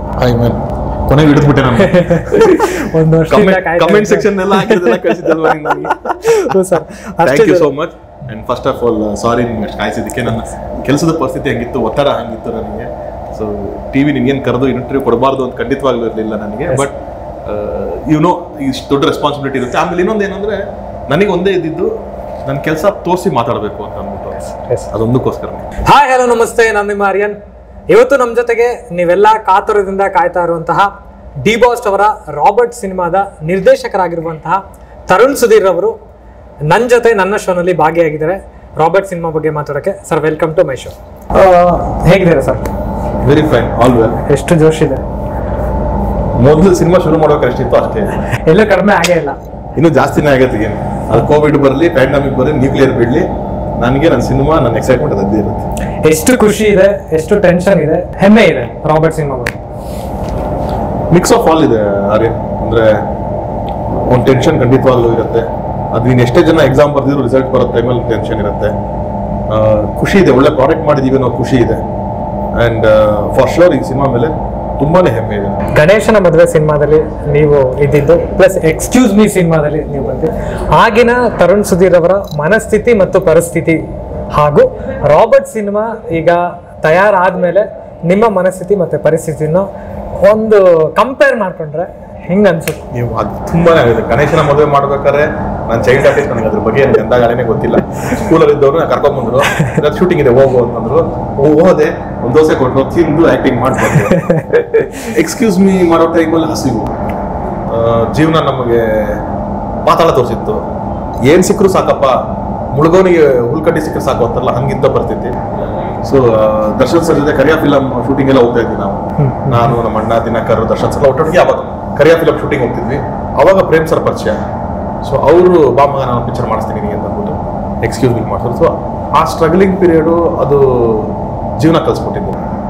Hi man ಕೊನೆಗೆ ಹಿಡಿದ್ಬಿಟ್ಟೆ ನಾನು ಒಂದು ವರ್ಷದಿಂದ ಕಾಯ್ತಾ ಕಮೆಂಟ್ ಇದ್ದೆ. ಸೆಕ್ಷನ್ ಎಲ್ಲ ಹಾಕಿದ್ದೆಲ್ಲ ಕಳಿಸಿದ್ದಲ್ವಾ ನೀನು ನನಗೆ ಹೌದು sir thank you so much and first of all sorry ನಿಮ್ಗೆ ಅಷ್ಟು ಕಾಯಿಸಿದ್ದಕ್ಕೆ ನನ್ನ ಕೆಲಸದ ಪರಿಸ್ಥಿತಿ ಹಂಗಿತ್ತು ಒತ್ತಡ ಹಂಗಿತ್ತು ನನಗೆ ಸೊ ಟಿ ವಿ ನಿನ್ಗೇನು ಕರೆದು ಇಂಟರ್ವ್ಯೂ ಕೊಡಬಾರ್ದು ಅಂತ ಖಂಡಿತವಾಗ್ಲೂ ಇರಲಿಲ್ಲ ನನಗೆ ಬಟ್ ಯು ನೋ ಇಷ್ಟು ದೊಡ್ಡ ರೆಸ್ಪಾನ್ಸಿಬಿಲಿಟಿ ಇರುತ್ತೆ ಆಮೇಲೆ ಇನ್ನೊಂದು ಏನಂದ್ರೆ ನನಗೆ ಒಂದೇ ಇದ್ದಿದ್ದು ನನ್ನ ಕೆಲಸ ತೋರಿಸಿ ಮಾತಾಡಬೇಕು ಅಂತ ಅಂದ್ಬಿಟ್ಟು Yes. ಅದೊಂದಕ್ಕೋಸ್ಕರ ಹಾಯ್ ಹಲೋ ನಮಸ್ತೆ ನಾನು ನಿಮ್ಮ ಆರ್ಯನ್ ಇವತ್ತು ನಮ್ಮ ಜೊತೆಗೆ ನೀವೆಲ್ಲ ಕಾತುರದಿಂದ ಕಾಯ್ತಾ ಇರುವಂತಹ ಡಿ ಬಾಸ್ಟ್ ಅವರ ರಾಬರ್ಟ್ ಸಿನಿಮಾದ ನಿರ್ದೇಶಕರಾಗಿರುವಂತಹ ತರುಣ್ ಸುಧೀರ್ ಅವರು ನನ್ನ ಜೊತೆ ನನ್ನ ಶೋನಲ್ಲಿ ಭಾಗಿಯಾಗಿದ್ದಾರೆ ರಾಬರ್ಟ್ ಸಿನಿಮಾ ಬಗ್ಗೆ ಮಾತಾಡೋಕ್ಕೆ sir welcome to my show ಹೇಗಿದ್ದೀರಾ sir very fine all well ಎಷ್ಟು ಜೋಶ್ ಇದೆ ಮೊದಲು ಸಿನಿಮಾ ಶುರು ಮಾಡೋಕೆ ಎಷ್ಟಿತ್ತು ಅಷ್ಟೇ ಎಲ್ಲೂ ಕಡಿಮೆ ಆಗೇ ಇಲ್ಲ ಇನ್ನೂ ಜಾಸ್ತಿನೇ ಆಗತ್ತೆ ಈಗ ಅದು ಕೋವಿಡ್ ಬರಲಿ ಪ್ಯಾಂಡಮಿಕ್ ಬರಲಿ ನ್ಯೂಕ್ಲಿಯರ್ ಬಿಡಲಿ ನನಗೆ ನನ್ನ ಸಿನಿಮಾ ನನ್ನ ಎಕ್ಸೈಟ್ಮೆಂಟ್ ಅದೇ ಇರುತ್ತೆ ಎಷ್ಟು ಖುಷಿ ಇದೆ ಎಷ್ಟು ಟೆನ್ಷನ್ ಇದೆ ಹೆಮ್ಮೆ ಇದೆ ರಾಬರ್ಟ್ ಸಿನಿಮಾ ಬಗ್ಗೆ ಮಿಕ್ಸ್ ಆಫ್ ಆಲ್ ಇದೆ ಆರ್ಯನ್ ಅಂದ್ರೆ ಒಂದು ಟೆನ್ಷನ್ ಖಂಡಿತವಾಗ್ಲೂ ಇರುತ್ತೆ ಅದು ನೀನು ಎಷ್ಟೇ ಜನ ಎಕ್ಸಾಮ್ ಬರ್ದಿದ್ರು ರಿಸಲ್ಟ್ ಬರೋ ಟೈಮಲ್ಲಿ ಟೆನ್ಷನ್ ಇರುತ್ತೆ ಆ, ಖುಷಿ ಇದೆ ಒಳ್ಳೆ ಪ್ರಾಡಕ್ಟ್ ಮಾಡಿದೀವಿ ಅನ್ನೋ ಖುಷಿ ಇದೆ ಆ್ಯಂಡ್ ಫಾರ್ ಶೋರ್ ಈ ಸಿನಿಮಾ ಮೇಲೆ ತುಂಬಾನೇ ಹೆಮ್ಮೆ ಇದೆ ಗಣೇಶನ ಮದುವೆ ಸಿನಿಮಾದಲ್ಲಿ ನೀವು ಇದ್ದಿದ್ದು ಪ್ಲಸ್ ಎಕ್ಸ್ಕ್ಯೂಸ್ ಮೀ ಸಿನಿಮಾದಲ್ಲಿ ನೀವು ಬಂದು ಆಗಿನ ತರುಣ್ ಸುಧೀರ್ ಅವರ ಮನಸ್ಥಿತಿ ಮತ್ತು ಪರಿಸ್ಥಿತಿ ಹಾಗೂ ರಾಬರ್ಟ್ ಸಿನಿಮಾ ಈಗ ತಯಾರಾದ್ಮೇಲೆ ನಿಮ್ಮ ಮನಸ್ಥಿತಿ ಮತ್ತು ಪರಿಸ್ಥಿತಿನ ಒಂದು ಕಂಪೇರ್ ಮಾಡ್ಕೊಂಡ್ರೆ ಹೆಂಗ್ ಅನ್ಸುತ್ತೆ ನೀವು ಅದು ತುಂಬಾನೇ ಆಗಿದೆ ಗಣೇಶನ ಮದುವೆ ಮಾಡ್ಬೇಕಾದ್ರೆ ನಾನು ಚೈಲ್ಡ್ ಆರ್ಟಿಸ್ಟ್ ನನಗೆ ಅದ್ರ ಬಗ್ಗೆ ಏನು ಎಂದಾಗಲೇ ಗೊತ್ತಿಲ್ಲ ಸ್ಕೂಲಲ್ಲಿ ಇದ್ದವ್ರು ಕರ್ಕೊಂಡ್ ಬಂದ್ರು ಶೂಟಿಂಗ್ ಇದೆ ಹೋಗು ಅಂತಂದ್ರು ಹೋ- ಹೋದೆ ಒಂದ್ ದೋಸೆ ಕೊಟ್ಟರು ತಿಂದು ಆಕ್ಟಿಂಗ್ ಮಾಡ್ಬೋದು ಎಕ್ಸ್ಕ್ಯೂಸ್ ಮೀ ಮಾಡೋ ಟೈಮಲ್ಲಿ ಹಸಿವು ಆ, ಜೀವನ ನಮಗೆ ಪಾತಾಳ ತೋರಿಸಿತ್ತು ಏನ್ ಸಿಕ್ಕರು ಸಾಕಪ್ಪ ಮುಳುಗೋನಿಗೆ ಹುಲ್ಕಡ್ಡಿ ಸಿಕ್ಕರೆ ಸಾಕು ಅಂತಾರಲ್ಲ ಹಂಗಿದ್ದ ಪರಿಸ್ಥಿತಿ ಸೊ ದರ್ಶನ್ ಸರ್ ಜೊತೆ ಕರಿಯಾ ಫಿಲಮ್ ಶೂಟಿಂಗ್ ಎಲ್ಲ ಹೋಗ್ತಾ ಇದ್ವಿ ನಾವು ನಾನು ನಮ್ಮ ಅಣ್ಣ ದಿನಕರ್ ದರ್ಶನ್ ಸರ್ ಒಟ್ಟೊಟ್ಟಿಗೆ ಅವಾಗ ಕರಿಯಾ ಫಿಲಮ್ ಶೂಟಿಂಗ್ ಹೋಗ್ತಿದ್ವಿ ಅವಾಗ ಪ್ರೇಮ್ ಸರ್ ಪರಿಚಯ ಸೊ ಅವರು ಬಾ ಮಗ ನಾನು ಪಿಕ್ಚರ್ ಮಾಡಿಸ್ತೀನಿ ನಿನಗೆ ಅಂತ ಅಂದ್ಬಿಟ್ಟು ಎಕ್ಸ್ಕ್ಯೂಸ್ ಮೀ ಮಾಡ್ತಾರೆ ಸೊ ಆ ಸ್ಟ್ರಗಲಿಂಗ್ ಪೀರಿಯಡು ಅದು ಜೀವನ ಕಲಿಸ್ಕೊಟ್ಟಿದ್ದು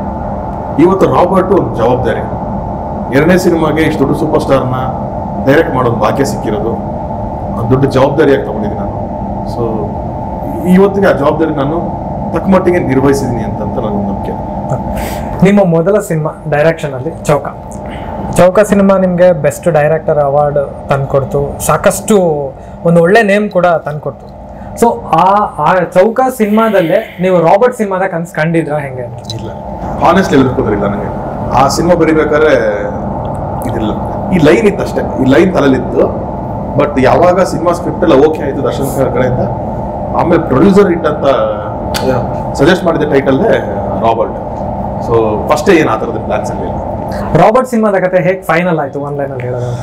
ಇವತ್ತು ರಾಬರ್ಟ್ ಒಂದು ಜವಾಬ್ದಾರಿ ಎರಡನೇ ಸಿನಿಮಾಗೆ ಇಷ್ಟು ದೊಡ್ಡ ಸೂಪರ್ ಸ್ಟಾರ್ನ ಡೈರೆಕ್ಟ್ ಮಾಡೋದು ಭಾಗ್ಯ ಸಿಕ್ಕಿರೋದು ಒಂದು ದೊಡ್ಡ ಜವಾಬ್ದಾರಿಯಾಗಿ ತಗೊಂಡಿದ್ದೀನಿ ನಾನು ಸೊ ಇವತ್ತಿಗೆ ಆ ಜವಾಬ್ದಾರಿ ನಾನು ತಕ್ಕ ಮಟ್ಟಿಗೆ ನಿರ್ವಹಿಸಿದ್ದೀನಿ ಅಂತಂತ ನನ್ನ ನಂಬಿಕೆ ನಿಮ್ಮ ಮೊದಲ ಸಿನಿಮಾ ಡೈರೆಕ್ಷನ್ ಅಲ್ಲಿ ಚೌಕ ಚೌಕ ಸಿನಿಮಾ ನಿಮಗೆ ಬೆಸ್ಟ್ ಡೈರೆಕ್ಟರ್ ಅವಾರ್ಡ್ ತಂದ್ಕೊಡ್ತು ಸಾಕಷ್ಟು ಒಂದು ಒಳ್ಳೆ ನೇಮ್ ಕೂಡ ತಂದ್ಕೊಡ್ತು ಸೊ ಆ ಆ ಚೌಕ ಸಿನಿಮಾದಲ್ಲೇ ನೀವು ರಾಬರ್ಟ್ ಸಿನಿಮಾದ ಕನ್ಸ್ ಕಂಡಿದ್ರ ಹೆಂಗೆ ಇಲ್ಲ ಆನೆಸ್ಟ್ಲಿ ಹೇಳ್ಬೇಕಂದ್ರಿಲ್ಲ ನನಗೆ ಆ ಸಿನಿಮಾ ಬರಿಬೇಕಾದ್ರೆ ಇದಿಲ್ಲ ಈ ಲೈನ್ ಇತ್ತು ಅಷ್ಟೇ ಈ ಲೈನ್ ತಲೆಲಿತ್ತು ಬಟ್ ಯಾವಾಗ ಸಿನಿಮಾ ಸ್ಕ್ರಿಪ್ಟ್ ಎಲ್ಲ ಓಕೆ ಆಯ್ತು ದರ್ಶನ್ ಸರ್ ಕಡೆಯಿಂದ ಆಮೇಲೆ ಪ್ರೊಡ್ಯೂಸರ್ ಇಟ್ಟಂತ ಸಜೆಸ್ಟ್ ಮಾಡಿದ ಟೈಟಲ್ಲೇ ರಾಬರ್ಟ್ ಸೊ ಫಸ್ಟೇ ಏನು ಆ ಥರದ ಪ್ಲಾನ್ಸ್ ಇರಲಿಲ್ಲ ರಾಬರ್ಟ್ ಸಿನಿಮಾದ ಕತೆ ಹೇಗೆ ಫೈನಲ್ ಆಯ್ತು ಒನ್ ಲೈನ್ ಅಲ್ಲಿ ಹೇಳೋದು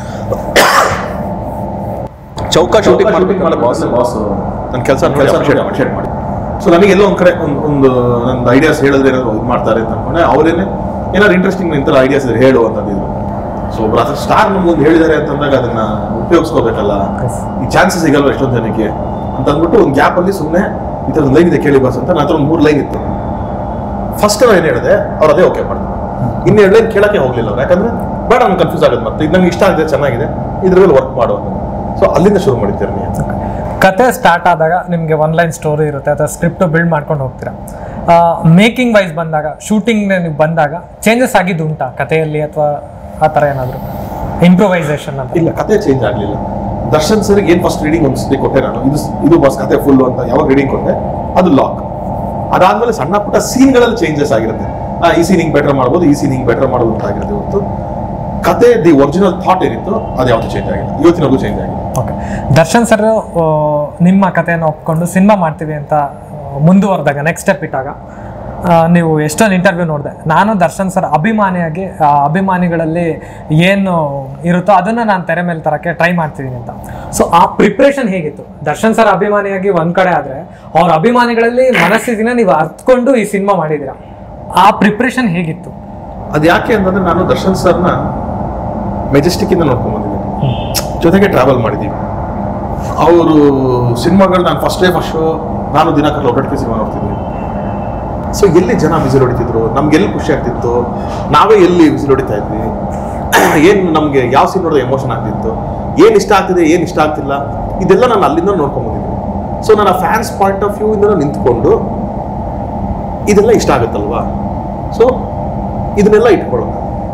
ಚೌಕ ಶೂಟಿಂಗ್ ಶೂಟಿಂಗ್ ಮಾಡಿ ಬಾಸ್ ಬಾಸ್ ನನ್ನ ಕೆಲಸ ಕೆಲಸ ಅಪ್ರಿಷಿಯೇಟ್ ಮಾಡಿ ಸೊ ನನಗೆ ಎಲ್ಲೋ ಒಂದು ಕಡೆ ಒಂದು ಒಂದು ನನ್ನ ಐಡಿಯಾಸ್ ಹೇಳಿದ್ರೆ ಏನಾದ್ರು ಇದು ಮಾಡ್ತಾರೆ ಅಂತ ಅನ್ಕೊಂಡೆ ಅವರೇನೆ ಏನಾದ್ರು ಇಂಟ್ರೆಸ್ಟಿಂಗ್ ಇಂಥ ಐಡಿಯಾಸ್ ಇದ್ರೆ ಹೇಳು ಅಂತಂದಿದ್ರು ಸೊ ಒಬ್ಬರು ಅದ್ರ ಸ್ಟಾರ್ ನಮ್ಗೊಂದು ಹೇಳಿದ್ದಾರೆ ಅಂತಂದಾಗ ಅದನ್ನ ಉಪಯೋಗಿಸ್ಕೋಬೇಕಲ್ಲ Yes. ಈ ಚಾನ್ಸಸ್ ಸಿಗಲ್ವ ಎಷ್ಟೊಂದು ಜನಕ್ಕೆ ಅಂತ ಅಂದ್ಬಿಟ್ಟು ಒಂದು ಗ್ಯಾಪ್ ಅಲ್ಲಿ ಸುಮ್ಮನೆ ಈ ಥರದ ಲೈನ್ ಇದೆ ಕೇಳಿ ಬಾಸ್ ಅಂತ ನನ್ನ ಹತ್ರ ಒಂದು ಮೂರು ಲೈನ್ ಇತ್ತು ಫಸ್ಟ್ ನಾನು ಏನು ಹೇಳಿದೆ ಅವ್ರು ಅದೇ ಓಕೆ ಮಾಡಿದ್ರು ಇನ್ನು ಎರಡು ಲೈನ್ ಕೇಳಕ್ಕೆ ಹೋಗ್ಲಿಲ್ಲ ಅವ್ರು ಯಾಕಂದ್ರೆ ಬೇಡ ನಮ್ಗೆ ಕನ್ಫ್ಯೂಸ್ ಆಗುತ್ತೆ ಮತ್ತೆ ಇದು ನಂಗೆ ಇಷ್ಟ ಆಗಿದೆ ಚೆನ್ನಾಗಿದೆ ಇದ್ರ ಮೇಲೆ ವರ್ಕ್ ಮಾಡು ಅಂತ ಸೊ ಅಲ್ಲಿಂದ ಶುರು ಮಾಡಿದ್ದೇನೆ ನೀವು ಕತೆ ಸ್ಟಾರ್ಟ್ ಆದಾಗ ನಿಮಗೆ ಒನ್ ಲೈನ್ ಸ್ಟೋರಿ ಇರುತ್ತೆ ಅಥವಾ ಸ್ಕ್ರಿಪ್ಟ್ ಬಿಲ್ಡ್ ಮಾಡ್ಕೊಂಡು ಹೋಗ್ತೀರಾ ಮೇಕಿಂಗ್ ವೈಸ್ ಬಂದಾಗ ಶೂಟಿಂಗ್ ನೀವು ಬಂದಾಗ ಚೇಂಜಸ್ ಆಗಿದ್ದು ಉಂಟಾ ಕಥೆಯಲ್ಲಿ ಅಥವಾ ಆ ಥರ ಏನಾದರೂ ಇಂಪ್ರೂವೈಸೇಷನ್ ಅಂತ ಇಲ್ಲ ಕತೆ ಚೇಂಜ್ ಆಗಲಿಲ್ಲ ದರ್ಶನ್ ಸರ್ ಏನ್ ಫಸ್ಟ್ ರೀಡಿಂಗ್ ಒಂದ್ಸತಿ ಕೊಟ್ಟೆ ನಾನು ಇದು ಇದು ಬಸ್ ಕತೆ ಫುಲ್ ಅಂತ ಯಾವಾಗ ರೀಡಿಂಗ್ ಕೊಟ್ಟೆ ಅದು ಲಾಕ್ ಅದಾದ್ಮೇಲೆ ಸಣ್ಣ ಪುಟ್ಟ ಸೀನ್ಗಳಲ್ಲಿ ಚೇಂಜಸ್ ಆಗಿರುತ್ತೆ ಆ, ಈ ಸೀನ್ ಹಿಂಗ್ ಬೆಟರ್ ಮಾಡ್ಬೋದು ಈ ಸೀನ್ ಹಿಂಗ್ ಬೆಟರ್ ಮಾಡ್ಬೋದು ಅಂತ ಆಗಿರುತ್ತೆ ಹೊತ್ತು ಕತೆ ದಿ ಒರಿಜಿನಲ್ ಥಾಟ್ ಏನಿತ್ತು ಅದು ಯಾವುದು ಚೇಂಜ್ ಆಗಿಲ್ಲ ಇವತ್ತಿನವರೆಗೂ ಚೇಂಜ್ ಆಗಿಲ್ಲ ಓಕೆ ದರ್ಶನ್ ಸರ್ ನಿಮ್ಮ ಕಥೆಯನ್ನು ಒಪ್ಕೊಂಡು ಸಿನಿಮಾ ಮಾಡ್ತೀವಿ ಅಂತ ಆ, ಮುಂದುವರೆದಾಗ ನೆಕ್ಸ್ಟ್ ಸ್ಟೆಪ್ ಇಟ್ಟಾಗ ಆ, ನೀವು ಎಷ್ಟೊಂದು ಇಂಟರ್ವ್ಯೂ ನೋಡಿದೆ ನಾನು ದರ್ಶನ್ ಸರ್ ಅಭಿಮಾನಿಯಾಗಿ ಆ ಅಭಿಮಾನಿಗಳಲ್ಲಿ ಏನು ಇರುತ್ತೋ ಅದನ್ನು ನಾನು ತೆರೆ ಮೇಲೆ ತರಕ್ಕೆ ಟ್ರೈ ಮಾಡ್ತಿದ್ದೀನಿ ಅಂತ ಸೊ ಆ ಪ್ರಿಪ್ರೇಷನ್ ಹೇಗಿತ್ತು ದರ್ಶನ್ ಸರ್ ಅಭಿಮಾನಿಯಾಗಿ ಒಂದ್ ಕಡೆ ಆದ್ರೆ ಅವ್ರ ಅಭಿಮಾನಿಗಳಲ್ಲಿ ಮನಸ್ಸಿನ ನೀವು ಅರ್ಥಕೊಂಡು ಈ ಸಿನಿಮಾ ಮಾಡಿದ್ದೀರಾ ಆ ಪ್ರಿಪ್ರೇಷನ್ ಹೇಗಿತ್ತು ಅದು ಯಾಕೆ ಅಂತಂದ್ರೆ ನಾನು ದರ್ಶನ್ ಸರ್ನ ಮೆಜೆಸ್ಟಿಕ್ ಇಂದ ನೋಡ್ಕೊಂಡ್ ಬಂದಿದ್ದೀನಿ ಜೊತೆಗೆ ಟ್ರಾವೆಲ್ ಮಾಡಿದ್ದೀವಿ ಅವರು ಸಿನಿಮಾಗಳು ನಾನು ಫಸ್ಟ್ ಡೇ ಫಸ್ಟ್ ಶೋ ನಾನು ದಿನಕರ್ ಒಟ್ಟೊಟ್ಟಿಗೆ ಸಿನಿಮಾ ನೋಡ್ತಿದ್ವಿ ಸೊ ಎಲ್ಲಿ ಜನ ವಿಸಿಲ್ ಹೊಡಿತಿದ್ರು ನಮ್ಗೆ ಎಲ್ಲಿ ಖುಷಿ ಆಗ್ತಿತ್ತು ನಾವೇ ಎಲ್ಲಿ ವಿಸಿಲ್ ಹೊಡಿತಾ ಇದ್ವಿ ಏನು ನಮಗೆ ಯಾವ ಸೀನ್ ನೋಡಿದ್ರೆ ಎಮೋಷನ್ ಆಗ್ತಿತ್ತು ಏನು ಇಷ್ಟ ಆಗ್ತಿದೆ ಏನು ಇಷ್ಟ ಆಗ್ತಿಲ್ಲ ಇದೆಲ್ಲ ನಾನು ಅಲ್ಲಿಂದ ನೋಡ್ಕೊಂಡ್ ಬಂದಿದ್ದೀನಿ ಸೊ ನನ್ನ ಫ್ಯಾನ್ಸ್ ಪಾಯಿಂಟ್ ಆಫ್ ವ್ಯೂ ಇಂದ ನಿಂತ್ಕೊಂಡು ಇದೆಲ್ಲ ಇಷ್ಟ ಆಗುತ್ತಲ್ವಾ ಸೊ ಇದನ್ನೆಲ್ಲ ಇಟ್ಕೊಳ್ಳೋಣ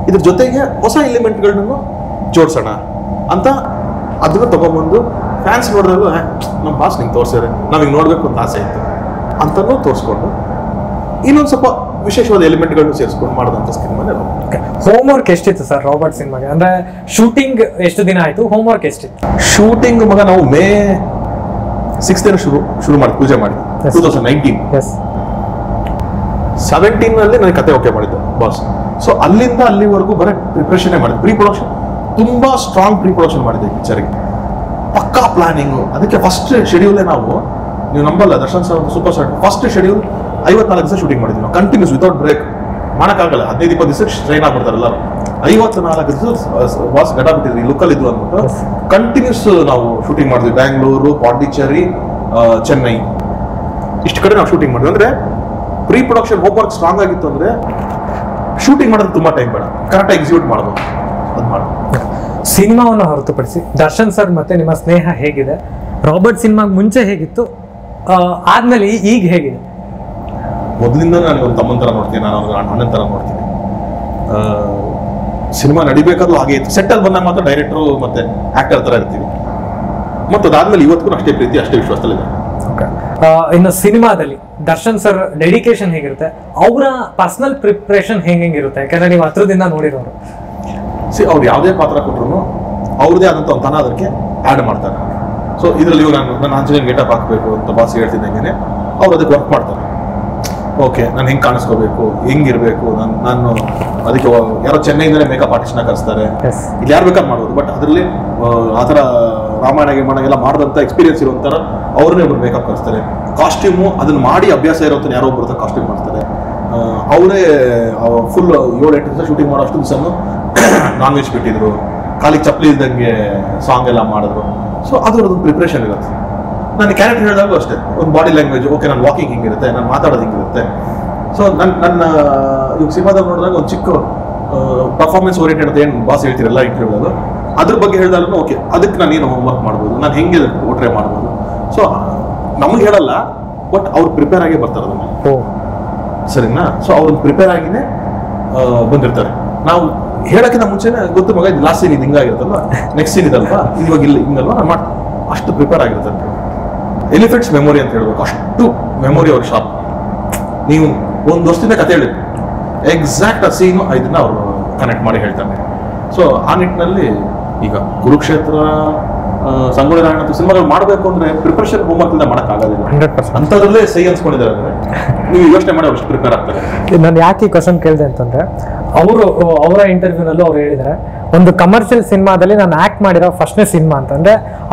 ಇದ್ರ ಜೊತೆಗೆ ಹೊಸ ಎಲಿಮೆಂಟ್ಗಳನ್ನು ಜೋಡಿಸೋಣ ಅಂತ ಅದನ್ನ ತಗೊಂಬಂದು ಫ್ಯಾನ್ಸ್ ನೋಡಿದಾಗ "ಏ, ನಮ್ಮ ಬಾಸ್ ನಿಂಗೆ ತೋರಿಸಿದ್ರೆ ನಾವಿಗೆ ನೋಡ್ಬೇಕು ಅಂತ ಆಸೆ ಇತ್ತು ಅಂತನೂ ತೋರಿಸ್ಕೊಂಡು ಇನ್ನೊಂದು ಸ್ವಲ್ಪ ವಿಶೇಷವಾದ ಎಲಿಮೆಂಟ್ಗಳನ್ನು ಸೇರಿಸ್ಕೊಂಡು ಮಾಡಿದಂಥ ಸಿನಿಮಾನೇ ರಾಬರ್ಟ್ ಹೋಮ್ವರ್ಕ್ ಎಷ್ಟಿತ್ತು ಸರ್ ರಾಬರ್ಟ್ ಸಿನಿಮಾಗೆ ಅಂದ್ರೆ ಶೂಟಿಂಗ್ ಎಷ್ಟು ದಿನ ಆಯ್ತು ಹೋಮ್ವರ್ಕ್ ಎಷ್ಟಿತ್ತು ಶೂಟಿಂಗ್ ಮಗ ನಾವು ಮೇ ಸಿಕ್ಸ್ ದಿನ ಶುರು ಶುರು ಮಾಡಿ ಪೂಜೆ ಮಾಡಿ Yes. Two thousand nineteen yes seventeen ನಲ್ಲಿ ನನಗೆ ಕತೆ ಓಕೆ ಮಾಡಿದ್ದು ಬಾಸ್ ಸೊ ಅಲ್ಲಿಂದ ಅಲ್ಲಿವರೆಗೂ ಬರೀ ಪ್ರಿಪ್ರೇಷನ್ ಮಾಡಿದ್ದು ಪ್ರೀ ಪ್ರೊಡಕ್ಷನ್ ತುಂಬಾ ಸ್ಟ್ರಾಂಗ್ ಪ್ರೀ ಪ್ರೊಡಕ್ಷನ್ ಮಾಡಿದ್ದೆ ಪಿಕ್ಚರ್ಗೆ ಪಕ್ಕಾ ಪ್ಲಾನಿಂಗು ಅದಕ್ಕೆ ಫಸ್ಟ್ ಶೆಡ್ಯೂಲೇ ನಾವು ನೀವು ನಂಬಲ್ಲ Darshan sir super star first schedule ಐವತ್ನಾಲ್ಕು ದಿವಸ ಶೂಟಿಂಗ್ ಮಾಡಿದ್ವಿ ನಾವು ಕಂಟಿನ್ಯೂಸ್ ವಿತೌಟ್ ಬ್ರೇಕ್ ಮಾಡೋಕ್ಕಾಗಲ್ಲ ಹದಿನೈದು ಇಪ್ಪತ್ತು ದಿವಸ ಟ್ರೈನ್ ಆಗ್ಬಿಡ್ತಾರೆ ಎಲ್ಲರೂ ಐವತ್ನಾಲ್ಕು ದಿವಸ ಬಾಸ್ ಗಡ ಬಿಟ್ಟಿದ್ವಿ ಲುಕ್ಕಲ್ ಇದ್ವು ಅಂದ್ಬಿಟ್ಟು Yes. ಕಂಟಿನ್ಯೂಸ್ ನಾವು ಶೂಟಿಂಗ್ ಮಾಡಿದ್ವಿ ಬ್ಯಾಂಗ್ಳೂರು ಪಾಂಡಿಚೇರಿ ಆ, ಚೆನ್ನೈ ಇಷ್ಟು ಕಡೆ ನಾವು ಶೂಟಿಂಗ್ ಮಾಡಿದ್ವಿ ಅಂದ್ರೆ ಪ್ರೀ ಪ್ರೊಡಕ್ಷನ್ ಹೋಮ್ವರ್ಕ್ ಸ್ಟ್ರಾಂಗ್ ಆಗಿತ್ತು ಅಂದ್ರೆ ಶೂಟಿಂಗ್ ಮಾಡೋದು ತುಂಬಾ ಟೈಮ್ ಬೇಡ ಕರೆಕ್ಟಾಗಿ ಎಕ್ಸಿಕ್ಯೂಟ್ ಮಾಡ್ಬೋದು ಅದು ಮಾಡ್ಬೋದು ಸಿನಿಮಾವನ್ನು ಹೊರತುಪಡಿಸಿ ದರ್ಶನ್ ಸರ್ ಮತ್ತೆ ನಿಮ್ಮ ಸ್ನೇಹ ಹೇಗಿದೆ ರಾಬರ್ಟ್ ಸಿನಿಮಾಗೆ ಮುಂಚೆ ಹೇಗಿತ್ತು ಆ, ಆದ್ಮೇಲೆ ಈ- ಈಗ ಹೇಗಿದೆ ಮೊದಲಿಂದ ನಾನು ಒಂದು ತಮ್ಮನ ಥರ ನೋಡ್ತೀನಿ ನಾನು ಅವ್ನಿಗೆ ಅಣ್ಣನ ಥರ ನೋಡ್ತೀನಿ ಸಿನಿಮಾ ನಡಿಬೇಕಾದ್ರೂ ಹಾಗೆ ಇತ್ತು ಸೆಟ್ಟಲ್ಲಿ ಬಂದಾಗ ಮಾತ್ರ ಡೈರೆಕ್ಟ್ರು ಮತ್ತೆ ಆಕ್ಟರ್ ಥರ ಇರ್ತೀವಿ ಮತ್ತು ಅದಾದ್ಮೇಲೆ ಇವತ್ತಿಗೂ ಅಷ್ಟೇ ಪ್ರೀತಿ ಅಷ್ಟೇ ವಿಶ್ವಾಸದಲ್ಲಿದೆ ಆ, ಇನ್ನು ಸಿನಿಮಾದಲ್ಲಿ ದರ್ಶನ್ ಸರ್ ಡೆಡಿಕೇಶನ್ ಹೇಗಿರುತ್ತೆ ಅವರ ಪರ್ಸನಲ್ ಪ್ರಿಪ್ರೇಷನ್ ಹೆಂಗ್ ಹೆಂಗಿರುತ್ತೆ ಯಾಕಂದ್ರೆ ನೀವು ಹತ್ರದಿಂದ ನೋಡಿರೋರು ಸಿ ಅವ್ರು ಯಾವುದೇ ಪಾತ್ರ ಕೊಟ್ಟರು ಅವ್ರದೇ ಆದಂಥ ಒಂದು ತನ ಅದಕ್ಕೆ ಆ್ಯಡ್ ಮಾಡ್ತಾರೆ ಸೊ ಇದರಲ್ಲಿ ಇವಾಗ ನಾನು ನನ್ನ ಆಂಜನೇಯನ್ ಗೆಟಪ್ ಹಾಕಬೇಕು ಅಂತ ಬಾಸ್ ಹೇಳ್ತಿದ್ದಂಗೆ ಅವ್ರು ಅದಕ್ಕೆ ವರ್ಕ್ ಮಾಡ್ತಾರೆ ಓಕೆ ನಾನು ಹೆಂಗೆ ಕಾಣಿಸ್ಕೋಬೇಕು ಹೆಂಗಿರಬೇಕು ನಾನು ನಾನು ಅದಕ್ಕೆ ವ- ಯಾರೋ ಚೆನ್ನೈಯಿಂದಲೇ ಮೇಕಪ್ ಆರ್ಟಿಸ್ಟ್ನ ಕರೆಸ್ತಾರೆ ಎಸ್ ಇಲ್ಲಿ ಯಾರು ಬೇಕಾದ್ರೆ ಮಾಡ್ಬೋದು ಬಟ್ ಅದರಲ್ಲಿ ಆ ಥರ ರಾಮಾಯಣ ಗಿಮಾಯಣ ಎಲ್ಲ ಮಾಡಿದಂಥ ಎಕ್ಸ್ಪೀರಿಯನ್ಸ್ ಇರುವಂಥರ ಅವ್ರನ್ನೇ ಒಬ್ರು ಮೇಕಪ್ ಕಳಿಸ್ತಾರೆ ಕಾಸ್ಟ್ಯೂಮು ಅದನ್ನ ಮಾಡಿ ಅಭ್ಯಾಸ ಇರೋಂಥ ಯಾರೋ ಒಬ್ಬರು ಕಾಸ್ಟ್ಯೂಮ್ ಮಾಡ್ತಾರೆ ಆ, ಅವರೇ ಫುಲ್ ಏಳು ಎಂಟು ದಿವಸ ಶೂಟಿಂಗ್ ಮಾಡೋ ಅಷ್ಟು ದಿವಸನು ನಾನ್ ವೆಜ್ ಬಿಟ್ಟಿದ್ರು ಕಾಲಿಗೆ ಚಪ್ಪಲಿ ಇದ್ದಂಗೆ ಸಾಂಗ್ ಎಲ್ಲ ಮಾಡಿದ್ರು ಸೊ ಅದರದ್ದು ಪ್ರಿಪ್ರೇಷನ್ ಇರುತ್ತೆ ನಾನು ಕ್ಯಾರೆಕ್ಟರ್ ಹೇಳಿದಾಗಲೂ ಅಷ್ಟೇ ಒಂದು ಬಾಡಿ ಲ್ಯಾಂಗ್ವೇಜ್ ಓಕೆ ನಾನು ವಾಕಿಂಗ್ ಹಿಂಗಿರುತ್ತೆ ನಾನು ಮಾತಾಡೋದು ಹಿಂಗಿರುತ್ತೆ ಸೊ ನನ್ನ ನನ್ನ ಇವಾಗ ಸಿನಿಮಾದಲ್ಲಿ ನೋಡಿದಾಗ ಒಂದು ಚಿಕ್ಕ ಪರ್ಫಾರ್ಮೆನ್ಸ್ ಓರಿಯೆಂಟೆಡ್ ಅಂತ ಏನು ಬಾಸ್ ಹೇಳ್ತಿರಲ್ಲ ಇಂಟರ್ವ್ಯೂಗಳು ಅದ್ರ ಬಗ್ಗೆ ಹೇಳಿದಾಗಲೂ ಓಕೆ ಅದಕ್ಕೆ ನಾನು ಏನು ಹೋಮ್ವರ್ಕ್ ಮಾಡ್ಬೋದು ನಾನು ಹೆಂಗೆ ಟ್ರೈ ಮಾಡ್ಬೋದು ಸೊ ನಮಗೆ ಹೇಳಲ್ಲ ಬಟ್ ಅವ್ರು ಪ್ರಿಪೇರ್ ಆಗೇ ಬರ್ತಾರೆ ಅದನ್ನ ಓ ಸರಿನಾ ಸೊ ಅವ್ರು ಪ್ರಿಪೇರ್ ಆಗಿನೇ ಆ, ಬಂದಿರ್ತಾರೆ ನಾವು ಹೇಳಕ್ಕಿಂತ ಮುಂಚೆನೆ ಗೊತ್ತು ಮಗ ಇದು ಲಾಸ್ಟ್ ಸೀನ್ ಇದು ಹಿಂಗಾಗಿರುತ್ತಲ್ವಾ ನೆಕ್ಸ್ಟ್ ಸೀನ್ ಇದಲ್ವಾ ಇದು ಇವಾಗ ಇಲ್ಲ ಹಿಂಗಲ್ವಾ ನಾನು ಮಾಡ್ತೀನಿ ಅಷ್ಟು ಪ್ರಿಪೇರ್ ಆಗಿರ್ತಾರೆ ಎಲಿಫೆಂಟ್ಸ್ ಮೆಮೊರಿ ಅಂತ ಹೇಳ್ಬೇಕು ಅಷ್ಟು ಮೆಮೊರಿ ಅವ್ರ ಶಾಪ್ ನೀವು ಒಂದು ವರ್ಷದಿಂದ ಕತೆ ಹೇಳಿ ಎಕ್ಸಾಕ್ಟ್ ಆ ಸೀನು ಇದನ್ನ ಅವರು ಕನೆಕ್ಟ್ ಮಾಡಿ ಹೇಳ್ತಾರೆ ಸೊ ಆ ನಿಟ್ಟಿನಲ್ಲಿ ಈಗ ಕುರುಕ್ಷೇತ್ರ ಆ, ಸಂಗೊಳ್ಳಿ ರಾಯಣ್ಣ ಸಿನಿಮಾಗಳು ಮಾಡಬೇಕು ಅಂದ್ರೆ ಪ್ರಿಪರೇಷನ್ ಹೋಮ್ವರ್ಕ್ ಇಂದ ಮಾಡೋಕ್ಕಾಗೋದಿಲ್ಲ ಹಂಡ್ರೆಡ್ ಪರ್ಸೆಂಟ್ ಅಂಥದ್ರಲ್ಲೇ ಸೈ ಅನ್ಸ್ಕೊಂಡಿದ್ದಾರೆ ಅಂದ್ರೆ ನೀವು ಯೋಚನೆ ಮಾಡಿ ಅವ್ರು ಪ್ರಿಪೇರ್ ಆಗ್ತಾರೆ ನಾನು ಯಾಕೆ ಈ ಕ್ವಶನ್ ಕೇಳಿದೆ ಅಂತಂದ್ರೆ ಅವರು ಅವರ ಇಂಟರ್ವ್ಯೂನಲ್ಲೂ ಅವ್ರು ಹೇಳಿದ್ದಾರೆ ಒಂದು ಕಮರ್ಷಿಯಲ್ ಸಿನಿಮಾದಲ್ಲಿ ನಾನು ಆಕ್ಟ್ ಮಾಡಿರೋ ಫಸ್ಟ್ನೇ ಸಿನಿಮಾ ಅಂತಂದ್ರೆ